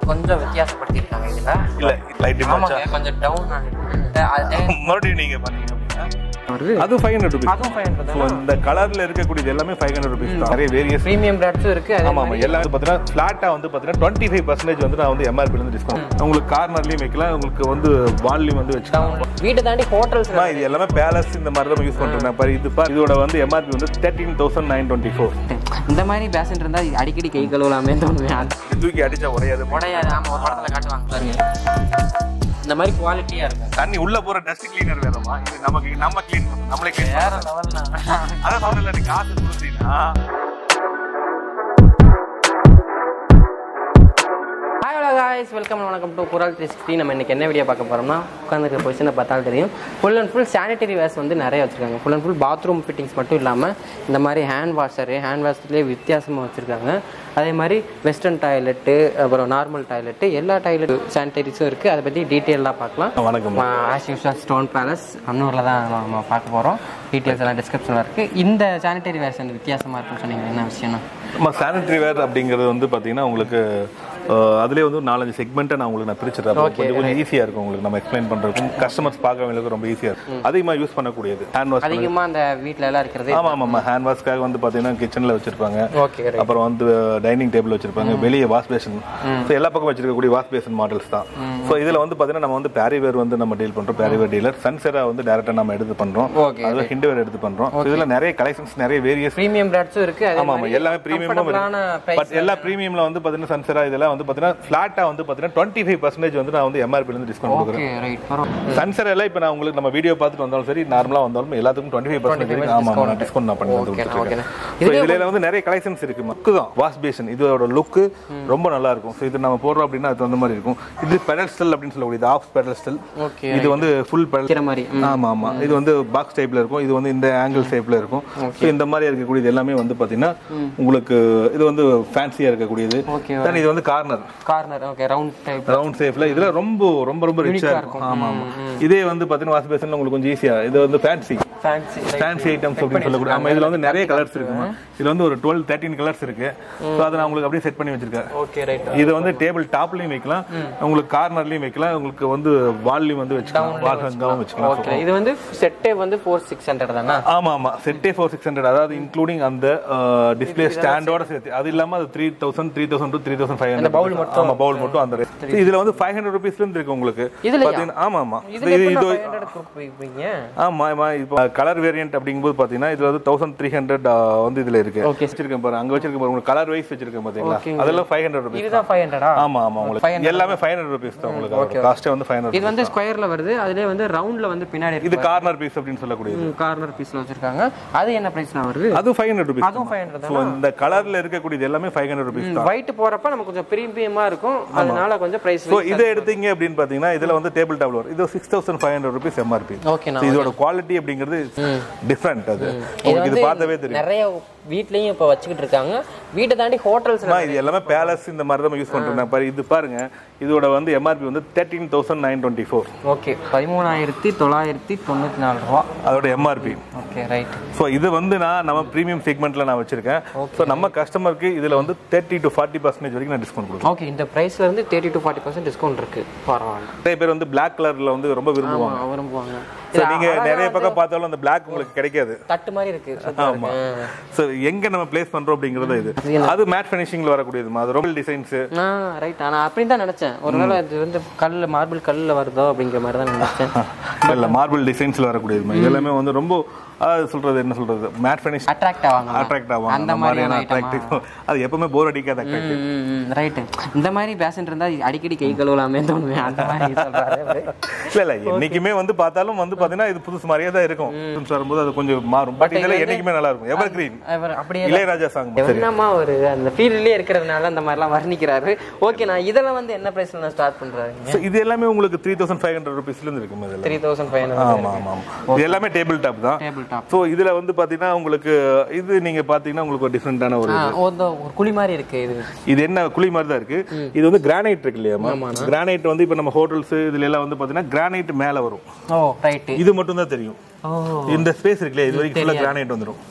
கொஞ்சம் வித்தியாசப்படுத்தியிருக்காங்க இதுல இல்ல லைட் டிம் ஆமாங்க கொஞ்சம் டவுன் அது மறுபடியும் நீங்க பண்ணீங்க அப்படின்னா வருது அது ஃபைவ் ஹண்ட்ரட் ருபீஸ் அதுவும் ஃபைவ் ஹண்ட்ரட் ஸோ இந்த கலர்ல இருக்கக்கூடியது எல்லாமே ஃபைவ் ஹண்ட்ரட் ருபீஸ் தான் நிறைய வேரியஸ் ப்ரீமியம் பிராட்ஸும் இருக்கு அதே ஆமா ஆமா எல்லாம் வந்து பாத்தீங்கன்னா ஃபிளாட்டா வந்து பாத்தீங்கன்னா டுவெண்ட்டி ஃபைவ் பர்சன்டேஜ் வந்து நான் வந்து எம்ஆர்பி இருந்து டிஸ்கவுண்ட் உங்களுக்கு கார்னர்லயும் வைக்கலாம் உங்களுக்கு வந்து வால்லையும் வந்து வச்சுக்கலாம் வீட்டை தாண்டி ஹோட்டல்ஸ் அம்மா, இது எல்லாமே பேலஸ் இந்த மாதிரி தான் யூஸ் பண்றேன் பாரு இது பாரு இதோட வந்து எம்ஆர்பி வந்து thirteen thousand nine twenty four இந்த மாதிரி பேசன் இருந்தா அடிக்கடி கை கழுவலாமே தோணுவேன் அது தூக்கி அடிச்சா உடையாது உடையாது ஆமா ஒரு படத்துல காட்டுவாங்க பாருங்க இந்த மாதிரி குவாலிட்டியா இருக்கும் தண்ணி உள்ள போற டஸ்ட் கிளீனர் வேணுமா இது நமக்கு நம்ம க்ளீன் பண்ணணும் நம்மளே க்ளீன் வேற லெவல்னா அதான் சொன்னல நீ காசு கொடுத்தீங்கன்னா ஹாய் ஹலோ காய்ஸ் வெல்கம் வணக்கம் டு குரல் த்ரீ சிக்ஸ்டி நம்ம இன்னைக்கு என்ன வீடியோ பார்க்க போறோம்னா உட்காந்துருக்க பொசிஷனை பார்த்தாலும் தெரியும் full and full sanitary wares வந்து நிறைய வச்சிருக்காங்க full and full bathroom fittings மட்டும் இல்லாமல் இந்த மாதிரி ஹேண்ட் வாஷரு ஹேண்ட் வாஷ்லேயே வித்தியாசமாக வச்சுருக்காங்க அதே மாதிரி வெஸ்டர்ன் டாய்லெட்டு அப்புறம் நார்மல் டாய்லெட்டு எல்லா டாய்லெட் சானிட்டரிஸும் இருக்குது அதை பற்றி டீட்டெயிலாக பார்க்கலாம் வணக்கம் ஆஸ் யூஸ்வல் ஸ்டோன் பேலஸ் அன்னூரில் தான் நம்ம பார்க்க போகிறோம் டீட்டெயில்ஸ் எல்லாம் டிஸ்கிரிப்ஷனில் இருக்குது இந்த சானிட்டரி வேர்ஸ் வந்து வித்தியாசமாக இருக்குன்னு சொன்னீங்க என்ன விஷயம்னா நம்ம சானிட்டரி வேர் அப்படிங்கிறது வந்து பார்த்தீங்கன்னா உங்களுக்கு அஹ், அதுலயே வந்து ஒரு நாலஞ்சு செக்மெண்ட்டை நான் உங்களுக்கு நான் பிரிச்சிடுறேன் அப்போ கொஞ்சம் கொஞ்சம் ஈஸியாக இருக்கும் உங்களுக்கு நம்ம எக்ஸ்பிளைன் பண்ணுறதுக்கும் கஸ்டமர்ஸ் பார்க்கறவங்களுக்கு ரொம்ப ஈஸியாக இருக்கும் அதிகமாக யூஸ் பண்ணக்கூடியது ஹேண்ட் வாஷ் அதிகமாக அந்த வீட்டில எல்லாம் இருக்கிறது ஆமாம் ஆமாம் ஆமாம் ஹேண்ட் வாஷ்க்காக வந்து பார்த்தீங்கன்னா கிச்சனில் வச்சிருப்பாங்க ஓகே அப்புறம் வந்து டைனிங் டேபிள் வச்சிருப்பாங்க வெளியே வாஷ் பேஷன் ஸோ எல்லா பக்கம் வச்சிருக்கக்கூடிய வாஷ் பேஷன் மாடல்ஸ் தான் ஸோ இதில் வந்து பார்த்தீங்கன்னா நம்ம வந்து பேரிவேர் வந்து நம்ம டீல் பண்ணுறோம் பேரிவேர் டீலர் சன்செரா வந்து டேரெக்டாக நம்ம எடுத்து பண்ணுறோம் ஓகே அதில் ஹிண்டவேர் எடுத்து பண்ணுறோம் இதில் நிறைய கலெக்ஷன்ஸ் நிறைய வேரியஸ் ப்ரீமியம் பிராட்ஸும் இருக்கு அதே ஆமா ஆமா மாதிரி எல்லாமே ப்ரீமியமும் comfortable-ஆன price பட் எல்லா ப்ரீமியம்ல வந்து பாத்தீங்கன்னா சன்செரா இதெல்லாம் வந்து பாத்தீங்கன்னா ஃபிளாட்டா வந்து பாத்தீங்கன்னா டுவெண்ட்டி ஃபைவ் பர்சன்டேஜ் வந்து நான் வந்து எம்ஆர்பி இருந்து டிஸ்கவுண்ட் கொடுக்குறேன் ஓகே ரைட் பரவாயில்ல சன்செரா எல்லாம் இப்போ நான் உங்களுக்கு நம்ம வீடியோ பார்த்துட்டு வந்தாலும் சரி நார்மலா வந்தாலும் எல்லாத்துக்கும் டுவெண்ட்டி ஃபைவ் பர்சன்டேஜ் ஆமா ஆமா டிஸ்கவுண்ட் நான் பண்ணி ஓகே கொடுத்துருக்கேன் ஓகே ஸோ இதுல வந்து நிறைய கலெக்ஷன்ஸ் இருக்கு மக்கு தான் வாஷ் பேஷன் இதோட லுக்கு ரொம்ப நல்லா இருக்கும் ஸோ இது நம்ம போடுறோம் அப்படின்னா அது அந்த மாதிரி இருக்கும் இது பெடல்ஸ்டல் அப்படின்னு சொல்லக்கூடியது ஆஃப் பெடல்ஸ்டல் ஓகே இது வந்து ஃபுல் பெடல் வைக்கிற மாதிரி ம். ஆமா ஆமா இது வந்து பாக்ஸ் டைப்ல இருக்கும் இது வந்து இந்த ஆங்கிள் டைப்ல இருக்கும் ஸோ இந்த மாதிரி இருக்கக்கூடியது எல்லாமே வந்து பாத்தீங்கன்னா உங்களுக்கு இது வந்து ஃபேன்சியா இருக்கக்கூடியது ஓகே தென் இது வந்து corner corner okay round type round ஷேப்ல இதுல ரொம்ப ரொம்ப ரொம்ப ரிச்சா இருக்கும் ஆமா ஆமா இதே வந்து பாத்தீங்கன்னா வாஷ் பேஷன்ல உங்களுக்கு கொஞ்சம் ஈஸியா இது வந்து ஃபேன்சி ஃபேன்சி ஃபேன்சி ஐட்டம்ஸ் அப்படின்னு சொல்லக்கூடிய ஆமா இதுல வந்து நிறைய கலர்ஸ் இருக்குமா இதுல வந்து ஒரு டுவெல் தேர்ட்டின் கலர்ஸ் இருக்கு ஸோ அதை நான் உங்களுக்கு அப்படியே செட் பண்ணி வச்சிருக்கேன் ஓகே ரைட் இது வந்து டேபிள் டாப்லயும் வைக்கலாம் உங்களுக்கு கார்னர்லயும் வைக்கலாம் உங்களுக்கு வந்து வால்லையும் வந்து வச்சுக்கலாம் வால் ஹங்காவும் வச்சுக்கலாம் ஓகே இது வந்து செட்டே வந்து ஃபோர் சிக்ஸ் ஹண்ட்ரட் தானே ஆமா ஆமா செட்டே ஃபோர் சிக்ஸ் ஹண்ட்ரட் அதாவது இன்க்ளூடிங் அந்த டிஸ்பிளே ஸ்டாண்டோட சேர்த்து அது இல்லாம அது three thousand three thousand to three thousand five hundred bowl மட்டும் ஆமா பவுல் மட்டும் அந்த rate. இதுல வந்து ஃபைவ் ஹண்ட்ரட் ருபீஸ்ல இருந்து இருக்கு உங்களுக்கு இதுலயா? பாத்தீங்கன்னா ஆமா ஆமா இது இது இது ஃபைவ் ஹண்ட்ரட் கொடுப்பீங்க ஆமா ஆமா இப்போ கலர் வேரியன்ட் அப்படிங்கும்போது பாத்தீங்கன்னா இதுல வந்து தௌசண்ட் த்ரீ ஹண்ட்ரட் வந்து இதுல இருக்கு Okay. வச்சிருக்கேன் பாரு அங்க வச்சிருக்கேன் பாரு உங்களுக்கு கலர் வைஸ் வச்சிருக்கேன் பாத்தீங்களா Okay. அதெல்லாம் ஃபைவ் ஹண்ட்ரட் ருபீஸ் இதுதான் ஃபைவ் ஹண்ட்ரடா ஆமா ஆமா உங்களுக்கு எல்லாமே ஃபைவ் ஹண்ட்ரட் ருபீஸ் தான் உங்களுக்கு காஸ்டே வந்து ஃபைவ் ஹண்ட்ரட் இது வந்து ஸ்கொயர்ல வருது அதுலயே வந்து ரவுண்ட்ல வந்து பின்னாடி இது கார்னர் பீஸ் அப்படின்னு சொல்லக்கூடியது கார்னர் பீஸ்ல வச்சிருக்காங்க அது என்ன பிரைஸ்னா வருது அது ஃபைவ் ஹண்ட்ரட் ருபீஸ் அதுவும் ஃபைவ் ஹண்ட்ரட் ஸோ இந்த கலர்ல இருக்கக்கூடியது எல்லாமே ஃபைவ் ஹண்ட்ரட் ருபீஸ் தான் ஒயிட் போறப்ப நமக்கு கொஞ்சம் பிரீமியமா இருக்கும் அதனால கொஞ்சம் பிரைஸ் ஸோ இதை எடுத்தீங்க அப்படின்னு பாத்தீங்கன்னா இதுல வந்து டேபிள் டாப் வரும் இது six thousand five hundred rupees MRP okay இதோட குவாலிட்டி அப்படிங்கிறது டிஃப்ரெண்ட் அது உங்களுக்கு இது பார்த்தாவே தெரியும் நிறைய வீட்லயும் இப்ப வச்சுக்கிட்டு இருக்காங்க வீட்டை தாண்டி ஹோட்டல்ஸ் அம்மா, இது எல்லாமே பேலஸ் இந்த மாதிரி தான் யூஸ் பண்றேன் பாரு இது பாருங்க இதோட வந்து எம்ஆர்பி வந்து thirteen thousand nine twenty four okay பதிமூணாயிரத்தி தொள்ளாயிரத்தி தொண்ணூத்தி நாலு ரூபா அதோட எம்ஆர்பி ஓகே ரைட் ஸோ இது வந்து நான் நம்ம ப்ரீமியம் செக்மெண்ட்ல நான் வச்சிருக்கேன் ஸோ நம்ம கஸ்டமருக்கு இதுல வந்து தேர்ட்டி டு ஃபார்ட்டி பர்சன்டேஜ் வரைக்கும் நான் டிஸ்கவுண்ட் கொடுக்குறேன் ஓகே இந்த பிரைஸ்ல இருந்து thirty to forty percent discount இருக்கு பரவாயில்ல நிறைய பேர் வந்து பிளாக் கலர்ல வந்து ரொம்ப விரும்புவாங்க ஆமா, விரும்புவாங்க ஸோ நீங்க நிறைய பக்கம் பார்த்தாலும் அந்த பிளாக் உங்களுக்கு கிடைக்காது தட்டு மாதிரி இருக்கு சூப்பரா ஆமா இருக்கு. ஸோ எங்க நம்ம பிளேஸ் பண்றோம் அப்படிங்கறது இது அது மேட் ஃபினிஷிங்ல வரக்கூடியது அது ரொம்ப டிசைன்ஸ் ஆ ரைட் நான் அப்படி தான் நினைச்சேன் ஒருவேளை இது வந்து கல்ல மார்பிள் கல்லுல வருதோ அப்படிங்கிற மாதிரி தான் நினைச்சேன் இல்ல மார்பிள் டிசைன்ஸ்ல வரக்கூடியது இது எல்லாமே வந்து ரொம்ப அதாவது சொல்றது என்ன சொல்றது மேட் ஃபினிஷ் அட்ராக்ட் ஆவாங்க அட்ராக்ட் ஆகும் அந்த அந்த மாதிரியான மாதிரியான அட்ராக்டிவ் அது எப்பவுமே போர் அடிக்காத அட்ராக்டிவ் ரைட் இந்த மாதிரி பேஷன் இருந்தா அடிக்கடி கை கழுவலாமே தோணுவேன் அந்த மாதிரி சொல்றாரு அவரு. இல்ல இல்ல என்னைக்குமே வந்து பார்த்தாலும் வந்து பாத்தீங்கன்னா இது புதுசு மாதிரியே தான் இருக்கும் புதுசு வரும்போது அது கொஞ்சம் மாறும் பட் இதுல என்னைக்குமே நல்லா இருக்கும் எவர் கிரீன் அவர் அப்படியே இளையராஜா சாங் என்னமா ஒரு அந்த ஃபீல்ட்லயே இருக்கிறதுனால அந்த மாதிரிலாம் வர்ணிக்கிறாரு ஓகே நான் இதெல்லாம் வந்து என்ன பிரைஸ்ல நான் ஸ்டார்ட் பண்றாங்க இது எல்லாமே உங்களுக்கு த்ரீ தௌசண்ட் ஃபைவ் ஹண்ட்ரட் ருபீஸ்ல இருந்து இருக்கும் இதுல த்ரீ தௌசண்ட் ஃபைவ் ஆமா ஆமா ஆமா இது எல்லாமே டேபிள் டாப் தான் டேபிள் டாப் ஸோ இதுல வந்து பாத்தீங்கன்னா உங்களுக்கு இது நீங்க பாத்தீங்கன்னா உங்களுக்கு ஒரு டிஃப்ரெண்டான ஒரு ஒரு குழி மாதிரி இருக்கு இது இது என்ன குழி மாதிரி தான் இருக்கு இது வந்து கிரானைட் இருக்கு இல்லையாமா கிரானைட் வந்து இப்போ நம்ம ஹோட்டல்ஸ் இதுல எல்லாம் வந்து பாத்தீங்கன்னா கிரானைட் மேல வரும் ஓ ரைட்டு இது மட்டும் தான் தெரியும் ஓ இந்த ஸ்பேஸ் இருக்கு இல்லையா இது வரைக்கும் ஃபுல்லா கிரானைட் வந்துடும்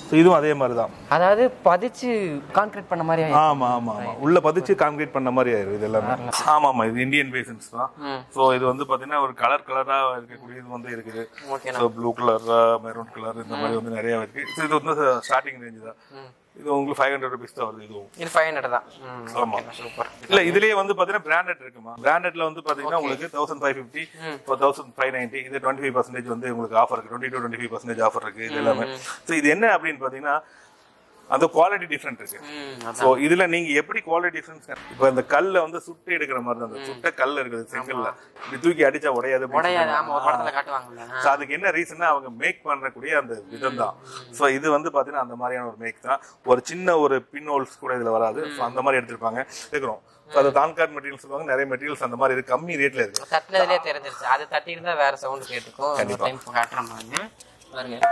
ஸோ இதுவும் அதே மாதிரி தான் அதாவது பதிச்சு கான்கிரீட் பண்ண மாதிரி ஆயிடுச்சு. ஆமா ஆமா ஆமா உள்ள பதிச்சு கான்கிரீட் பண்ண மாதிரி ஆயிரும் இது எல்லாமே ஆமா ஆமா இது இந்தியன் பேசன்ஸ் தான் ம். ஸோ இது வந்து பாத்தீங்கன்னா ஒரு கலர் கலரா இருக்கக்கூடிய இது வந்து இருக்குது okay so blue colour maroon colour இந்த மாதிரி வந்து நிறைய இருக்கு So இது வந்து ஸ்டார்டிங் ரேஞ்ச் தான் இது உங்களுக்கு ஃபைவ் ஹண்ட்ரட் ருபீஸ் தான் வருது இதுவும் இது ஃபைவ் ஹண்ட்ரட் தான் ம், ஆமா. ஓகேண்ணா, சூப்பர் இல்ல இதுலயே வந்து பாத்தீங்கன்னா பிராண்டட் இருக்குமா பிராண்டட்ல வந்து பாத்தீங்கன்னா உங்களுக்கு thousand five fifty thousand five ninety இது டுவெண்ட்டி ஃபைவ் பர்சன்டேஜ் வந்து உங்களுக்கு ஆஃபர் இருக்கு twenty to twenty five percentage offer இருக்கு இது எல்லாமே ஸோ இது என்ன அப்படின்னு பாத்தீங்கன்னா அந்த குவாலிட்டி டிஃப்ரெண்ட் இருக்கு ம், அதான். சோ இதுல நீங்க எப்படி குவாலிட்டி டிஃபரன்ஸ் இப்போ இந்த கல்ல வந்து சுட்டு எடுக்கிற மாதிரி தான் அந்த சுட்ட கல் இருக்குது செங்கல்ல இப்படி தூக்கி அடிச்சா உடையாது அப்படின்னு உடையாது ஆமா ஒரு சொல்றாங்க. படத்துல காட்டுவாங்கல்ல So அதுக்கு என்ன ரீசன்னா அவங்க மேக் பண்ணக்கூடிய அந்த விதம் தான் ஸோ இது வந்து பாத்தீங்கன்னா அந்த மாதிரியான ஒரு மேக் தான் ஒரு சின்ன ஒரு பின் ஹோல்ஸ் கூட இதுல வராது ஸோ அந்த மாதிரி எடுத்திருப்பாங்க இருக்கிறோம் ஸோ அது தான்கார்ட் மெட்டீரியல்ஸ் சொல்லுவாங்க நிறைய மெட்டீரியல்ஸ் அந்த மாதிரி இருக்கு கம்மி ரேட்ல இருக்கு தட்டினதுலேயே தெரிஞ்சிருச்சு அது தட்டியிருந்தா வேற சவுண்ட் கேட்டுக்கும் ஒரு டைம் காட்டுறேன் பாருங்க பாருங்க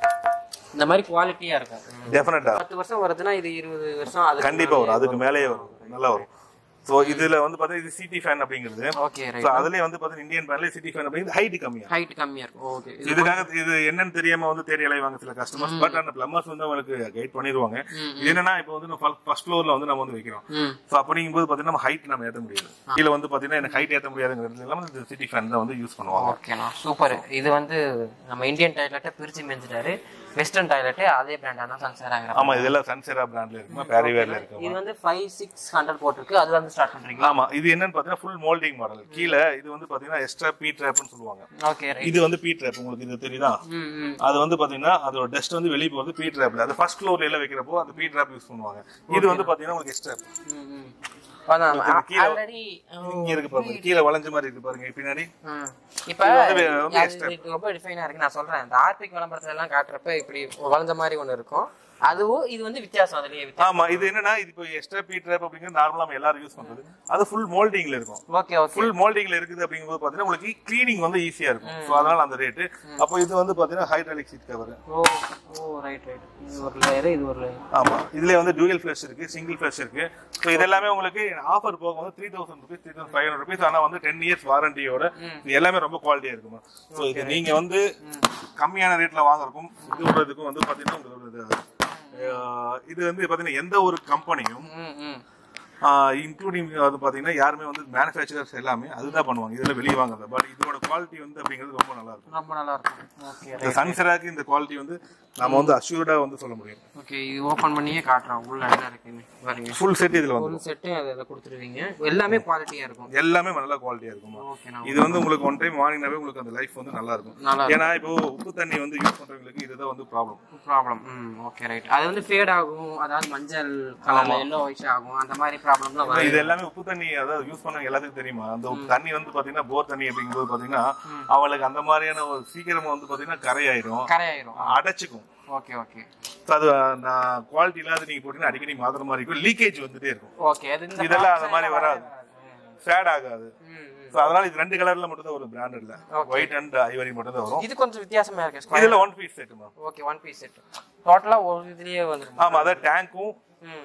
இந்த மாதிரி குவாலிட்டியா இருக்கும் ம். டெஃபினட்டா பத்து வருஷம் வருதுன்னா இது இருபது வருஷம் அது கண்டிப்பா வரும் அதுக்கு மேலேயே வரும் நல்லா வரும் ஸோ இதுல வந்து பாத்தீங்கன்னா இது சிட்டி ஃபேன் அப்படிங்கிறது ஓகே ஸோ ரைட் அதுலயே வந்து பாத்தீங்கன்னா இந்தியன் பேண்ட்ல சிட்டி ஃபேன் அப்படிங்கிறது ஹைட் கம்மியா ஹைட் கம்மியா இருக்கும் ஓகே இதுக்காக இது என்னன்னு தெரியாம வந்து தேடி அலைவாங்க சில கஸ்டமர்ஸ் பட் அந்த பிளம்பர்ஸ் வந்து அவங்களுக்கு கைட் பண்ணிடுவாங்க இது என்னன்னா இப்போ வந்து ஃபர்ஸ்ட் ஃப்ளோர்ல வந்து நம்ம வந்து வைக்கிறோம் ம் ஸோ அப்படிங்கும்போது பாத்தீங்கன்னா நம்ம ஹைட் நம்ம ஏத்த முடியாது கீழே வந்து பாத்தீங்கன்னா எனக்கு ஹைட் ஏத்த முடியாதுங்கிறது இல்லாம இந்த சிட்டி ஃபேன் தான் வந்து யூஸ் பண்ணுவாங்க ஓகேண்ணா சூப்பர் இது வந்து நம்ம இந்தியன் டாய்லெட்டை பிரிச்சு மெஞ்சிட்டாரு வெஸ்டர்ன் டாய்லெட்டு அதே பிராண்டானா சன்சேராங்கிற ஆமா இதெல்லாம் சன்செரா பிராண்ட்ல இருக்குமா பேரிவேர்ல இருக்கு இது வந்து ஃபைவ் சிக்ஸ் ஹண்ட்ரட் போட்டிருக்கு அது வந்து ஸ்டார்ட் பண்றீங்க ஆமா இது என்னன்னு பாத்தீங்கன்னா ஃபுல் மோல்டிங் மாடல் கீழே இது வந்து பாத்தீங்கன்னா எக்ஸ்ட்ரா பீ ட்ராப்னு சொல்லுவாங்க ஓகே ரைட் இது வந்து பீ ட்ராப் உங்களுக்கு இது தெரியுதா ம் ம் அது வந்து பாத்தீங்கன்னா அதோட டஸ்ட் வந்து வெளியே போகுது பீ ட்ராப்ல அது ஃபர்ஸ்ட் ஃப்ளோர்ல எல்லாம் வைக்கிறப்போ அந்த பீ ட்ராப் யூஸ் பண்ணுவாங்க இது வந்து பாத்தீங்கன்னா உங்களுக்கு எக்ஸ்ட்ரா ம் ம் அதான் கீழே- ஆல்ரெடி இங்க இருக்கு பாருங்க கீழே வளைஞ்ச மாதிரி இருக்கு பாருங்க பின்னாடி இப்ப இது வந்து வந்து அது இது ரொம்ப டிஃபைனா இருக்கு நான் சொல்றேன் இந்த ஆர்பிக் விளம்பரத்துல எல்லாம் காட்டுறப்ப இப்படி வளைஞ்ச மாதிரி ஒண்ணு இருக்கும் அதுவும் இது வந்து வித்தியாசம் அதுலயே வித்தியாசம் ஆமா இது என்னன்னா இது இப்போ எக்ஸ்ட்ரா பீ ட்ராப் அப்படிங்கிறது நார்மலா நம்ம எல்லாரும் யூஸ் பண்றது அது ஃபுல் மோல்டிங்ல இருக்கும் ஓகே ஓகே ஃபுல் மோல்டிங்ல இருக்குது அப்படிங்கும்போது பாத்தீங்கன்னா உங்களுக்கு கிளீனிங் வந்து ஈஸியா இருக்கும் சோ அதனால அந்த ரேட் அப்போ இது வந்து பாத்தீங்கன்னா hydraulic seat cover oh oh right right இது ஒரு லேயர் இது ஒரு லேயர் ஆமா இதுல வந்து டூயல் ஃபிளஷ் இருக்கு சிங்கிள் ஃபிளஷ் இருக்கு ஸோ இது எல்லாமே உங்களுக்கு ஆஃபர் போக வந்து three thousand rupees three thousand five hundred rupees ஆனா வந்து டென் இயர்ஸ் வாரண்டியோட இது எல்லாமே ரொம்ப குவாலிட்டியா இருக்குமா ஸோ இது நீங்க வந்து கம்மியான ரேட்ல வாங்குறதுக்கும் இது விடுறதுக்கும் வந்து பாத்தீங்கன்னா உங்களுக்கு ஒரு இது, அஹ், இது வந்து பாத்தீங்கன்னா எந்த ஒரு கம்பெனியும் ம் ம் இன்க்ளூடிங் அது பாத்தீங்கன்னா யாருமே வந்து மேனுஃபேக்சரர்ஸ் எல்லாமே அதுதான் பண்ணுவாங்க இதுல வெளியே வாங்குறது பட் இதோட குவாலிட்டி வந்து அப்படிங்கிறது ரொம்ப நல்லா இருக்கும் ரொம்ப நல்லா இருக்கும் ஓகே இந்த சன்செராக்கு இந்த குவாலிட்டி வந்து நம்ம வந்து அஷ்யூர்டா வந்து சொல்ல முடியும் ஓகே இது ஓபன் பண்ணியே காட்டுறோம் உள்ள என்ன இருக்குன்னு பாருங்க ஃபுல் செட் இதுல வந்து ஃபுல் செட்டு அதை அதை கொடுத்துருவீங்க எல்லாமே குவாலிட்டியா இருக்கும் எல்லாமே நல்ல குவாலிட்டியா இருக்குமா ஓகேண்ணா இது வந்து உங்களுக்கு ஒன் டைம் வாங்கினாவே உங்களுக்கு அந்த லைஃப் வந்து நல்லா இருக்கும் நல்லா ஏன்னா இப்போ உப்பு தண்ணி வந்து யூஸ் பண்றவங்களுக்கு இதுதான் வந்து ப்ராப்ளம் ப்ராப்ளம் ம் ஓகே ரைட் அது வந்து ஃபேட் ஆகும் அதாவது மஞ்சள் கலர்ல எல்லோ ஒயிட் ஆகும் அந்த மாதிரி ப்ராப்ளம்லாம் வரும் இது எல்லாமே உப்பு தண்ணி அதாவது யூஸ் பண்ண எல்லாத்துக்கும் தெரியுமா அந்த உப்பு தண்ணி வந்து பாத்தீங்கன்னா போர் தண்ணி அப்படிங்கும்போது பாத்தீங்கன்னா அவங்களுக்கு அந்த மாதிரியான ஒரு சீக்கிரமா வந்து பாத்தீங்கன்னா கரையாயிடும் கரையாயிரும் அடைச்சுக்கும் ஓகே ஓகே So அது நான் குவாலிட்டி இல்லாத நீங்க போட்டீங்கன்னா அடிக்கடி மாத்திர மாதிரி இருக்கும் லீக்கேஜ் வந்துட்டே இருக்கும் ஓகே அது இந்த இதெல்லாம் அந்த box மாதிரி எல்லாம் வராது ஃபேட் ஆகாது ம், ம். So அதனால இது ரெண்டு கலர்ல மட்டும் தான் வரும் பிராண்டட்ல ஒயிட் அண்ட் ஐவரி மட்டும் தான் வரும் இது கொஞ்சம் வித்தியாசமா இருக்கு ஸ்கொயர் இதுல ஒன் பீஸ் செட்டுமா ஓகே ஒன் பீஸ் செட் டோட்டலா ஒரு இதுலயே வந்துரும் ஆமா அதான் டேங்க்கும் ம்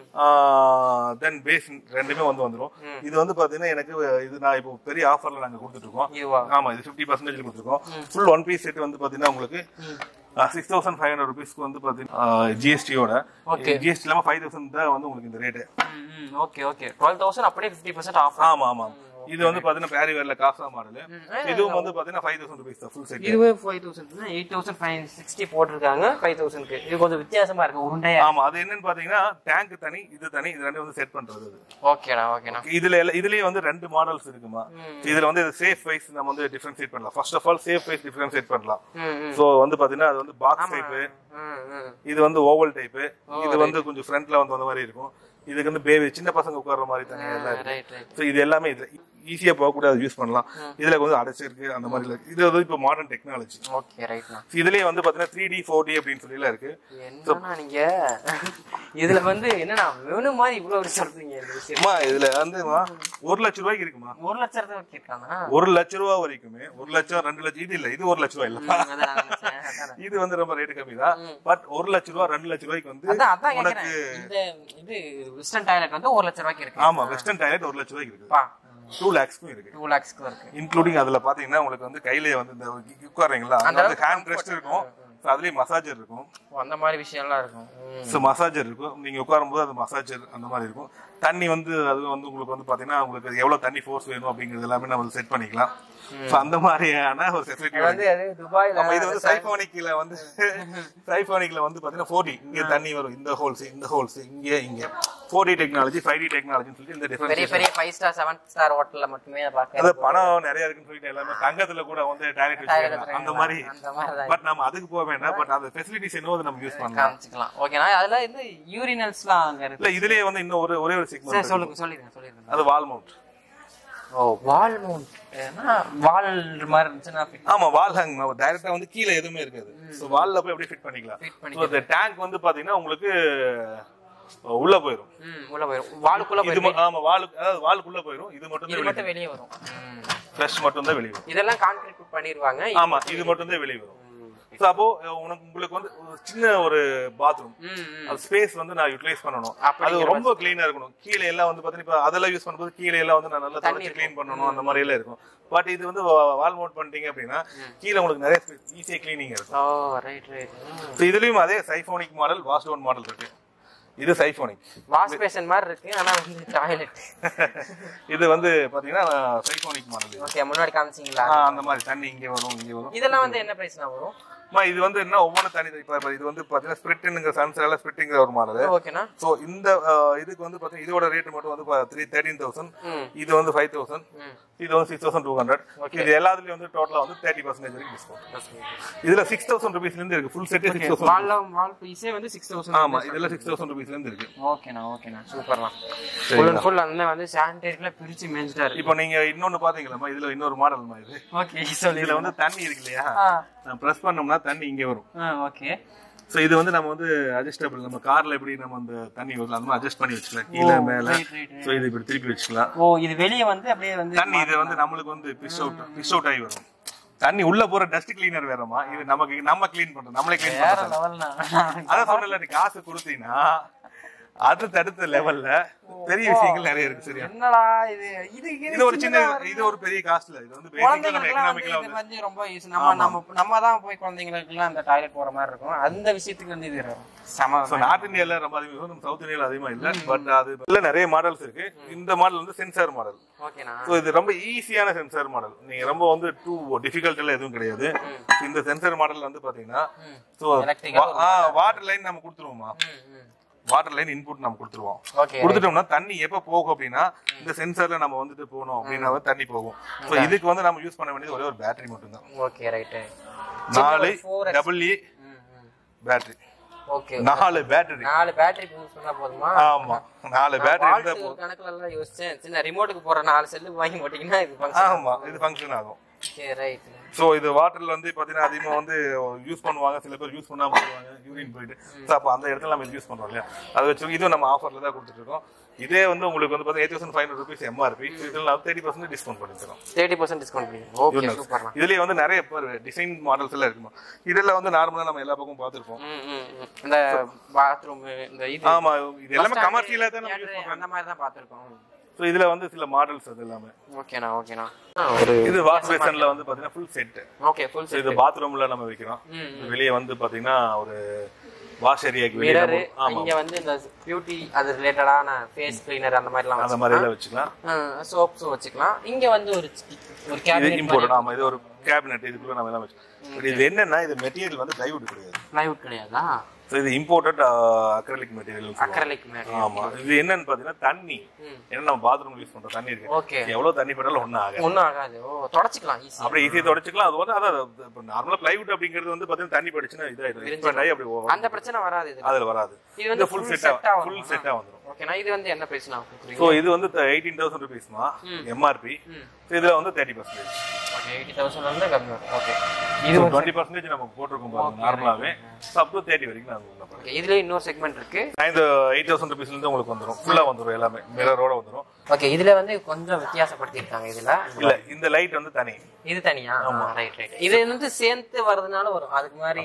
தென் பேசின் ரெண்டுமே வந்து வந்துரும் இது வந்து பாத்தீங்கன்னா எனக்கு இது நான் இப்போ பெரிய ஆஃபர்ல நாங்க கொடுத்துட்டு இருக்கோம் இதுவா ஆமா இது ஃபிஃப்டி பர்சன்டேஜ் கொடுத்துருக்கோம் ஃபுல் ஒன் பீஸ் செட் வந்து பாத்தீங்கன்னா உங்களுக்கு சிக்ஸ் தௌசண்ட் ஃபைவ் ஹண்ட்ரட் ருபீஸ்க்கு வந்து பாத்தீங்கன்னா ஜிஎஸ்டியோட Okay. ஜிஎஸ்டி இல்லாம ஃபைவ் தௌசண்ட் தான் வந்து உங்களுக்கு இந்த rate okay okay twelve thousand அப்படியே ஃபிஃப்டி பர்சன்ட் ஆஃப் ஆமா ஆமா இது வந்து பாத்தீங்கன்னா பேரிவேர்ல காசா மாடல் இதுவும் வந்து பாத்தீங்கன்னா ஃபைவ் தௌசண்ட் ருபீஸ் தான் ஃபுல் செட் இதுவே five thousand eight thousand five sixty போட்டிருக்காங்க ஃபைவ் தௌசண்ட்க்கு இது கொஞ்சம் வித்தியாசமா இருக்கு உருண்டையா ஆமா அது என்னன்னு பாத்தீங்கன்னா டேங்க் தனி இது தனி இது ரெண்டும் வந்து செட் பண்றது அது ஓகேண்ணா ஓகேண்ணா இதுல எல்லாம் இதுலயே வந்து ரெண்டு மாடல்ஸ் இருக்குமா இதுல வந்து சேஃப் வைஸ் நம்ம வந்து டிஃபரன்ஷியேட் பண்ணலாம் first of all shape wise differentiate பண்ணலாம் ம் ம் சோ வந்து பாத்தீங்கன்னா அது வந்து பாக்ஸ் டைப் ம் ம் இது வந்து ஓவல் டைப் இது வந்து கொஞ்சம் ஃப்ரண்ட்ல வந்து அந்த மாதிரி இருக்கும் இதுக்கு வந்து பேபி சின்ன பசங்க உட்கார்ற மாதிரி தனியா எல்லாம் இருக்கு ரைட் ரைட் ஸோ இது எல்லாமே இது ஈஸியா போகக்கூடிய அது யூஸ் பண்ணலாம் இதுல கொஞ்சம் அடைச்சிருக்கு அந்த மாதிரி இருக்கு இது வந்து இப்போ மாடர்ன் டெக்னாலஜி ஓகே ரைட்ண்ணா இதுலயே வந்து பாத்தீங்கன்னா த்ரீ டி ஃபோர் டி அப்படின்னு சொல்லி எல்லாம் இருக்கு என்னண்ணா நீங்க இதுல வந்து என்னண்ணா வேணும் மாதிரி இவ்வளவு சொல்றீங்க இந்த விஷயம் அம்மா இதுல வந்துமா ஒரு லட்சம் ரூபாய்க்கு இருக்குமா ஒரு லட்சத்தை வச்சிருக்கானா ஒரு லட்ச ரூபா வரைக்குமே ஒரு லட்சம் ரெண்டு லட்சம் இது இல்ல இது ஒரு லட்ச ரூபா இல்ல அதான் நான் நினைச்சேன். அதானே. இது வந்து ரொம்ப ரேட்டு கம்மி தான் பட் ஒரு லட்ச ரூபா ரெண்டு லட்ச ரூபாய்க்கு வந்து அதான் அதான் உனக்கு கேக்குறேன் இந்த இது வெஸ்டர்ன் டாய்லெட் வந்து ஒரு லட்சம் ரூபாய்க்கு இருக்கு ஆமா வெஸ்டர்ன் டாய்லெட் ஒரு லட்ச ரூபாய்க்கு இருக்கு பா டூ லேக்ஸ்க்கும் இருக்கு டூ லேக்ஸ்க்கு இருக்கு இன்க்ளூடிங் அதுல பாத்தீங்கன்னா உங்களுக்கு வந்து கையிலே வந்து இந்த உட்காருங்களா அந்த வந்து ஹேண்ட் ரெஸ்ட் இருக்கும் ஸோ அதுலேயே மசாஜர் இருக்கும் ஓ, அந்த மாதிரி விஷயம்லாம் இருக்கும் ம். ஸோ மசாஜர் இருக்கும் நீங்க உட்காரும்போது அது மசாஜர் அந்த மாதிரி இருக்கும் தண்ணி வந்து அது வந்து உங்களுக்கு வந்து பாத்தீங்கன்னா உங்களுக்கு எவ்வளவு தண்ணி ஃபோர்ஸ் வேணும் அப்படிங்கிறது எல்லாமே நம்ம செட் பண்ணிக்கலாம் ஸோ அந்த மாதிரியான ஒரு ஃபெசிலிட்டி இது வந்து அது துபாயில நம்ம இது வந்து சைஃபோனிக்ல வந்து சைஃபோனிக்ல வந்து பாத்தீங்கன்னா ஃபோர்டி இங்க தண்ணி வரும் இந்த ஹோல்ஸ் இந்த ஹோல்ஸ் இங்க இங்க four D technology five D டெக்னாலஜின்னு சொல்லிட்டு இந்த பெரிய டிஃபரன்ஸ் பெரிய ஃபைவ் ஸ்டார் செவன் ஸ்டார் ஹோட்டல்ல மட்டுமே அதை பார்க்க அது பணம் நிறைய இருக்குன்னு சொல்லிட்டு எல்லாமே தங்கத்துல கூட வந்து டைரக்ட் வச்சிருக்காங்க அந்த மாதிரி அந்த மாதிரி தான் பட் நம்ம அதுக்கு போக வேண்டாம் பட் அந்த ஃபெசிலிட்டிஸ் என்னவோ அதை நம்ம யூஸ் பண்ணலாம் காமிச்சுக்கலாம் ஓகேண்ணா அதுல இந்த யூரினல்ஸ்லாம் அங்க இருக்கு இல்ல இதுலயே வந்து இன்னும் ஒரு ஒரே ஒரு சரி செக்மெண்ட் சொல்லுங்க சொல்லிருங்க சொல்லிருங்க அது வால் மவுண்ட் ஓ வால் மவுண்ட் வால் மாதிரி இருந்துச்சுன்னா fit ஆமா வால் ஹேங் டைரக்டா வந்து கீழே எதுவுமே இருக்காது சோ வால்ல போய் அப்படியே ஃபிட் பண்ணிக்கலாம் Fit சோ இந்த டேங்க் வந்து பாத்தீங்கன்னா உங்களுக்கு அஹ், உள்ள போயிரும் ம் உள்ள போயிரும் வாலுக்குள்ள இது போயிரும் ம- ஆமா வாலுக்கு அதாவது வாலுக்குள்ள போயிரும் இது மட்டும் இது தான் மட்டும் வெளியே வரும் ம். ஃப்ளஷ் மட்டும் தான் வெளியே வரும் இதெல்லாம் கான்கிரீட் பண்ணிருவாங்க ஆமா இது மட்டும் தான் வெளியே வரும் சோ அப்போ அஹ், உனக்கு உங்களுக்கு வந்து ஒரு சின்ன ஒரு பாத்ரூம் ம் ம் அது ஸ்பேஸ் வந்து நான் யூட்டிலைஸ் பண்ணணும் அப்படிங்கிற அது ரொம்ப க்ளீனா இருக்கணும் கீழே எல்லாம் வந்து பாத்தீங்கன்னா இப்ப அதெல்லாம் யூஸ் பண்ணும்போது கீழே எல்லாம் வந்து நான் நல்லா தொடச்சு க்ளீன் பண்ணணும் அந்த மாதிரி எல்லாம் இருக்கும் பட் இது வந்து வால் மவுண்ட் பண்ணிட்டீங்க அப்படின்னா கீழே உங்களுக்கு நிறைய ஈஸியா க்ளீனிங் இருக்கும் ஓ ரைட் ரைட் ஸோ இதுலயும் அதே siphonic model wash down model இருக்கு இது சைஃபோனிக் வாஷ் பேஷன் மாதிரி இருக்கு ஆனா வந்து டாய்லெட் இது வந்து பாத்தீங்கன்னா சைஃபோனிக் மாடல் ஓகே முன்னாடி காமிச்சிங்களா அந்த மாதிரி தண்ணி இங்க வரும் இங்க வரும் இதெல்லாம் வந்து என்ன பிரைஸ்னா வரும் அம்மா, இது வந்து என்ன ஒவ்வொன்றும் தனி இப்ப இப்ப இது வந்து பாத்தீங்கன்னா ஸ்பிரிட்டுங்கிற சன்ஸ்ல ஸ்பிரிட்டுங்கிற ஒரு மாடல் ஓகேண்ணா ஸோ இந்த அஹ், இதுக்கு வந்து பாத்தீங்கன்னா இதோட ரேட் மட்டும் வந்து த்ரீ தேர்ட்டீன் தௌசண்ட் ம் இது வந்து ஃபைவ் தௌசண்ட் ம் இது வந்து சிக்ஸ் தௌசண்ட் டூ ஹண்ட்ரட் இது எல்லாத்துலயும் வந்து டோட்டலா வந்து தேர்ட்டி பர்சன்டேஜ் வரைக்கும் டிஸ்கவுண்ட் இதுல சிக்ஸ் தௌசண்ட் ருபீஸ்ல இருந்து இருக்கு ஃபுல் செட்டே சிக்ஸ் தௌசண்ட் வால்ல வால் பீஸே வந்து சிக்ஸ் தௌசண்ட் ஆமா இதெல்லாம் சிக்ஸ் தௌசண்ட் ருபீஸ்ல இருந்து இருக்கு ஓகேண்ணா ஓகேண்ணா சூப்பர்ண்ணா ஃபுல் அண்ட் ஃபுல் அந்த வந்து சானிடரிக்குள்ள பிரிச்சு மேஞ்சிட்டா இருக்கு இப்போ நீங்க இன்னொன்னு பாத்தீங்களாமா இதுல இன்னொரு மாடல்மா இது ஓகே சொல்லி இதுல வந்து தண்ணி இருக்கு இல்லையா ஆ நான் பிரஸ் பண்ணோம்னா தண்ணி இங்க வரும் ஆ ஓகே சோ இது வந்து நம்ம வந்து அட்ஜஸ்டபிள் நம்ம கார்ல எப்படி நம்ம அந்த தண்ணி வருது அந்த மாதிரி அட்ஜஸ்ட் பண்ணி வச்சுக்கலாம் கீழே மேல ரைட் ரைட் சோ இது இப்படி திருப்பி வச்சுக்கலாம் ஓ இது வெளியே வந்து அப்படியே வந்து தண்ணி இது வந்து நம்மளுக்கு வந்து பிஷ் அவுட் பிஷ் அவுட் ஆகி வரும் தண்ணி உள்ள போற டஸ்ட் கிளீனர் வேறமா இது நமக்கு நம்ம க்ளீன் பண்றோம் நம்மளே க்ளீன் வேற பண்றோம் லெவல்னா அதான் சொன்னல நீ காசு கொடுத்தீங்கன்னா அது தடுத்த லெவல்ல பெரிய விஷயங்கள் நிறைய இருக்கு சரியா என்னடா இது இது இது ஒரு சின்ன இது ஒரு பெரிய காஸ்ட்ல இது வந்து பேசிக்கா நம்ம குழந்தைங்களுக்குலாம் வந்து எக்கனாமிக்கலா இது வந்து ரொம்ப யூஸ் நம்ம நம்ம நம்ம தான் போய் குழந்தைங்களுக்குலாம் அந்த டாய்லெட் போற மாதிரி இருக்கும் அந்த விஷயத்துக்கு வந்து இது சம ஸோ நார்த் இந்தியால ரொம்ப அதிகமா இருக்கும் நம்ம சவுத் இந்தியால அதிகமா இல்ல பட் அது இல்ல நிறைய மாடல்ஸ் இருக்கு இந்த மாடல் வந்து சென்சார் மாடல் ஓகேண்ணா ஸோ இது ரொம்ப ஈஸியான சென்சார் மாடல் நீங்க ரொம்ப வந்து டூ டிஃபிகல்ட் எல்லாம் எதுவும் கிடையாது So இந்த சென்சார் மாடல் வந்து பாத்தீங்கன்னா ஸோ Electrical வாட்டர் லைன் நம்ம கொடுத்துருவோமா வாட்டர் லைன் இன்புட் நம்ம கொடுத்துருவோம் ஓகே கொடுத்துட்டோம்னா தண்ணி எப்ப போகும் அப்படின்னா இந்த சென்சார்ல நம்ம வந்துட்டு போகணும் அப்படின்னா தண்ணி போகும் ஸோ இதுக்கு வந்து நம்ம யூஸ் பண்ண வேண்டியது ஒரே ஒரு பேட்டரி மட்டும்தான் ஓகே ரைட்டு நாலு four X. Double A battery okay நாலு பேட்டரி நாலு பேட்டரி யூஸ் பண்ணா போதுமா ஆமா நாலு பேட்டரி இருந்தா வாழ்த்து கணக்குல எல்லாம் யோசிச்சேன் சின்ன ரிமோட்டுக்கு போற நாலு செல்லு வாங்கி போட்டீங்கன்னா இது ஃபங்க்ஷன் ஆமா இது ஃபங்க்ஷன் ஆகும் ஓகே ரைட் சோ இது வாட்டர்ல வந்து பாத்தீங்கன்னா அதிகமா வந்து யூஸ் பண்ணுவாங்க சில பேர் யூஸ் பண்ணாம போவாங்க யூரின் போயிட்டு ஸோ அப்போ அந்த இடத்துல நம்ம யூஸ் பண்றோம் இல்லையா அதை வச்சு இதுவும் நம்ம ஆஃபர்ல தான் கொடுத்துட்டு இருக்கோம் இதே வந்து உங்களுக்கு வந்து பார்த்தீங்கன்னா eight thousand five hundred rupees MRP இதில் நான் தேர்ட்டி பர்சன்ட் டிஸ்கவுண்ட் பண்ணிருக்கோம் தேர்ட்டி பர்சன்ட் டிஸ்கவுண்ட் பண்ணி ஓகே சூப்பர்ண்ணா இதுலயே வந்து நிறைய டிசைன் மாடல்ஸ் எல்லாம் இருக்குமா இதெல்லாம் வந்து நார்மலா நம்ம எல்லா பக்கமும் பார்த்துருப்போம் ம் ம் ம். இந்த பாத்ரூம் இந்த இது ஆமா இது எல்லாமே கமர்ஷியலா தான் நம்ம யூஸ் theatre பண்றோம் அந்த மாதிரி தான் பார்த்துருக்கோம் ஸோ இதுல வந்து சில மாடல்ஸ் அது எல்லாமே ஓகேண்ணா ஓகேண்ணா ஒரு இது வாஷ் பேசன்ல வந்து பாத்தீங்கன்னா full set okay full so இது பாத்ரூம்ல நம்ம வைக்கிறோம் ம், இது வெளியே வந்து பாத்தீங்கன்னா ஒரு வாஷ் ஏரியாக்கு வெளியே மிரரு நம்ம- ஆமா இங்க வந்து இந்த பியூட்டி அது ரிலேட்டடான ஃபேஸ் கிளீனர் அந்த மாதிரிலாம் அந்த மாதிரி எல்லாம் வச்சுக்கலாம் சோப்ஸும் வச்சுக்கலாம் இங்க வந்து ஒரு சி- ஒரு இது கேபினெட் இம்போர்ட் ஆமா இது ஒரு கேபினெட் இதுக்குள்ள நம்ம எல்லாம் வச்சுக்கலாம் But இது என்னன்னா இது மெட்டீரியல் வந்து டைவுட் கிடையாது பிளைவுட் கிடையாதா ஸோ இது imported acrylic material acrylic matte ஆமா இது என்னன்னு பாத்தீங்கன்னா தண்ணி ஏன்னா நம்ம பாத்ரூம் யூஸ் பண்ற தண்ணி இருக்கு ஓகே எவ்வளவு தண்ணி பட்டாலும் ஒண்ணும் ஆகாது ஒன்றும் ஆகாது ஓ தொடச்சிக்கலாம் ஈஸி அப்படியே ஈஸியா தொடச்சிக்கலாம் அது வந்து அதான் இப்போ நார்மலா பிளைவுட் அப்படிங்கிறது வந்து பாத்தீங்கன்னா தண்ணி படிச்சுன்னா இதாயிடும் எக்ஸ்பெண்ட் ஆகி அப்படி over. அந்த பிரச்சனை வராது இது அதுல வராது இது வந்து ஃபுல் full செட்டா set ஆ ஃபுல் வந்துரும். செட்டா வந்துரும் ஓகேண்ணா இது வந்து என்ன பிரைஸ் நான் கொடுக்குறீங்க ஸோ இது வந்து எயிட்டீன் தௌசண்ட் ருபீஸ்மா எம்ஆர்பி இதுல வந்து thirty percentage okay eighty thousand வந்து கம்மி ஓகே இது ஒரு டுவெண்ட்டி பர்சன்டேஜ் நம்ம போட்டிருக்கோம் பாருங்க நார்மலாவே அப் டு தேர்ட்டி வரைக்கும் நாங்கள் உள்ள ஓகே இதுல இன்னொரு செக்மெண்ட் இருக்கு இந்த எயிட் தௌசண்ட் ருபீஸ்ல இருந்து உங்களுக்கு வந்துரும் ஃபுல்லா வந்துரும் எல்லாமே மிரரோட வந்துரும் ஓகே இதுல வந்து கொஞ்சம் வித்தியாசப்படுத்திருக்காங்க இதுல இல்ல இந்த லைட் வந்து தனி இது தனியா ரைட் ரைட் இது வந்து சேர்த்து வர்றதுனால வரும் அதுக்கு மாதிரி இது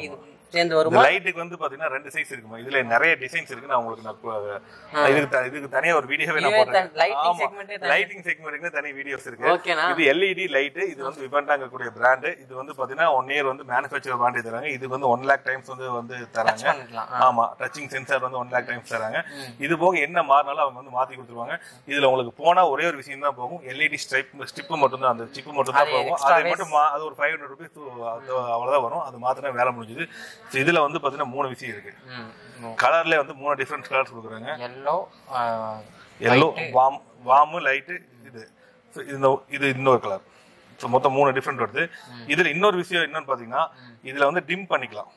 சேர்ந்து இந்த வருமா லைட்டுக்கு வந்து பாத்தீங்கன்னா ரெண்டு சைஸ் இருக்குமா இதுல நிறைய டிசைன்ஸ் இருக்கு நான் உங்களுக்கு நான் கு- இதுக்கு த- இதுக்கு தனியா ஒரு வீடியோவே நான் இதுவே போடுறேன் த- lighting segment ஏ தனி. லைட்டிங் செக்மெண்ட்க்கு தனி வீடியோஸ் இருக்கு ஓகேண்ணா இது எல்இடி லைட் இது வந்து விபண்டாங்க கூடிய பிராண்ட் இது வந்து பாத்தீங்கன்னா ஒன் இயர் வந்து மேனுஃபேக்சர் வாண்டி தராங்க இது வந்து ஒன் லேக் டைம்ஸ் வந்து வந்து தராங்க பண்ணிக்கலாம் ஆமா டச்சிங் சென்சார் வந்து ஒன் லேக் டைம்ஸ் தராங்க இது போக என்ன மாறினாலும் அவங்க வந்து மாத்தி கொடுத்துருவாங்க இதுல உங்களுக்கு போனா ஒரே ஒரு விஷயம் தான் போகும் எல்இடி ஸ்ட்ரைப் ஸ்டிப் மட்டும் தான் அந்த சிப் மட்டும் தான் அது போகும் extra அது மட்டும் மா- அது ஒரு ஃபைவ் ஹண்ட்ரட் ருபீஸ் அவ்வளவுதான் வரும் அது மாத்தினா வேலை முடிஞ்சுது So இதுல வந்து பாத்தீங்கன்னா மூணு விஷயம் இருக்கு கலர்ல வந்து மூணு டிஃப்ரெண்ட் கலர்ஸ் கொடுக்குறாங்க yellow yellow warm warm light இது So இது இந்த- இது இன்னொரு கலர் ஸோ மொத்தம் மூணு டிஃப்ரெண்ட் வருது இதுல இன்னொரு விஷயம் என்னன்னு பாத்தீங்கன்னா இதுல வந்து டிம் பண்ணிக்கலாம்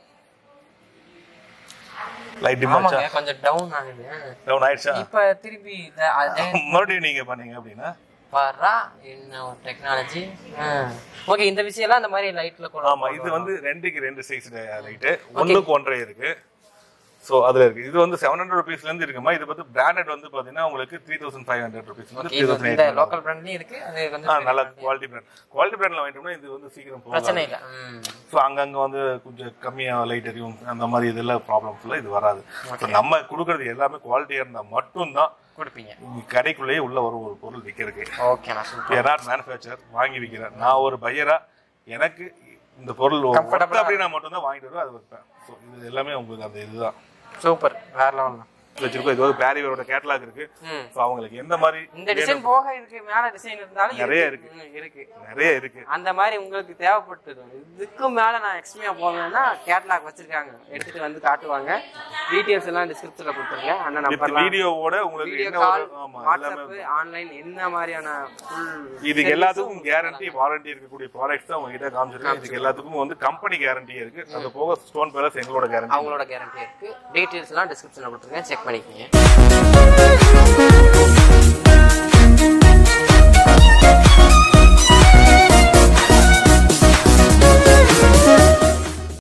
லைட் டிம் ஆச்சா ஆமாங்க கொஞ்சம் டவுன் ஆகுது டவுன் ஆயிடுச்சா இப்ப திருப்பி இத அதே மறுபடியும் நீங்க பண்ணீங்க அப்படின்னா வரா என்ன ஒரு டெக்னாலஜி ஓகே இந்த விஷயம்லாம் இந்த மாதிரி லைட்ல கொண்டு ஆமா இது வந்து ரெண்டுக்கு ரெண்டு சைஸ் லைட்டு ஒண்ணுக்கு ஒன்றரை இருக்கு சோ அதுல இருக்கு இது வந்து செவன் ஹண்ட்ரட் ருபீஸ்ல இருந்து இருக்குமா இது வந்து பிராண்டட் வந்து பாத்தீங்கன்னா உங்களுக்கு three thousand five hundred rupees வந்து த்ரீ இது தௌசண்ட் இந்த லோக்கல் பிராண்ட்லயும் இருக்கு அது வந்து நல்ல குவாலிட்டி பிராண்ட் குவாலிட்டி பிராண்ட்ல வாங்கிட்டோம்னா இது வந்து சீக்கிரம் போகும் பிரச்சனை இல்ல ம். ஸோ அங்கங்க வந்து கொஞ்சம் கம்மியா லைட் எரியும் அந்த மாதிரி இதெல்லாம் ப்ராப்ளம்ஸ் எல்லாம் இது வராது So நம்ம கொடுக்கறது எல்லாமே குவாலிட்டியா இருந்தா மட்டும்தான் கொடுப்பீங்க இங்க கடைக்குள்ளேயே உள்ள ஒரு ஒரு பொருள் விற்கிறதுக்கு ஓகே நான் சூப்பர் யாராவது மேனுஃபேக்சர் வாங்கி விற்கிறேன் நான் ஒரு பையரா எனக்கு இந்த பொருள் Comfortable ஆ அப்படின்னா மட்டும்தான் வாங்கிட்டு வருவேன் அது வைப்பேன் ஸோ இது எல்லாமே உங்களுக்கு அந்த இதுதான் சூப்பர் வேற லெவல் வச்சிருக்கோம் இது வந்து பேரிவரோட கேட்டலாக் இருக்கு ம். ஸோ அவங்களுக்கு எந்த மாதிரி இந்த டிசைன் போக இதுக்கு மேல டிசைன் இருந்தாலும் நிறைய இருக்கு ம், இருக்கு நிறைய இருக்கு அந்த மாதிரி உங்களுக்கு தேவைப்பட்டது இதுக்கும் மேல நான் எக்ஸ்ட்ரா போகணும்னா கேட்லாக் வச்சிருக்காங்க எடுத்துட்டு வந்து காட்டுவாங்க டீடைல்ஸ் எல்லாம் டிஸ்கிரிப்ஷன்ல கொடுத்துருங்க அண்ணன் வித் நம்பர்லாம் வீடியோவோட உங்களுக்கு வீடியோ என்ன கால் ஒரு ஆமா எல்லாமே வாட்ஸ்அப் ஆன்லைன் என்ன மாதிரியான ஃபுல் இதுக்கு எல்லாத்துக்கும் கேரண்டி வாரண்டி இருக்கக்கூடிய ப்ராடக்ட்ஸ் தான் உங்ககிட்ட காமிச்சிருக்கேன் இதுக்கு எல்லாத்துக்கும் வந்து கம்பெனி கேரண்டி இருக்கு அது போக ஸ்டோன் பேலஸ் எங்களோட கேரண்டி அவங்களோட கேரண்டி இருக்கு டீடைல்ஸ் எல்லாம் டிஸ்கிரிப்ஷன்ல கொடுத்துருங்க செக் பண்ணிக்கோங்க